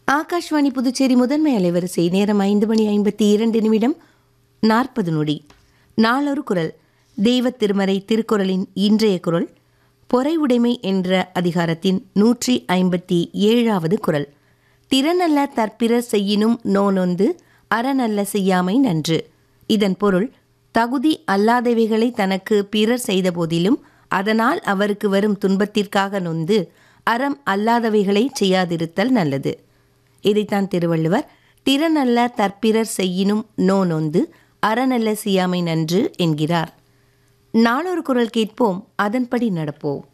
ஆகாஷ்வாணி புதுச்சேரி முதன்மை அலைவரிசை நேரம் ஐந்து மணி ஐம்பத்தி இரண்டு நிமிடம் நாற்பது நொடி நாளொரு குரல் தெய்வ திருமறை திருக்குறளின் இன்றைய குரல் பொறை உடைமை என்ற அதிகாரத்தின் நூற்றி ஐம்பத்தி ஏழாவது குரல் திறனல்ல தற்பிறர் செய்யினும் நோனொந்து அறநல்ல செய்யாமை நன்று இதன் பொருள் தகுதி அல்லாதவைகளை தனக்கு பிறர் செய்த போதிலும் அதனால் அவருக்கு வரும் துன்பத்திற்காக நொந்து அறம் அல்லாதவைகளை செய்யாதிருத்தல் நல்லது இதைத்தான் திருவள்ளுவர் திறனல்ல தற்பிறர் செய்யினும் நோ நொந்து அறநல்ல செய்யாமை நன்று என்கிறார் நாளொரு குரல் கேட்போம் அதன்படி நடப்போம்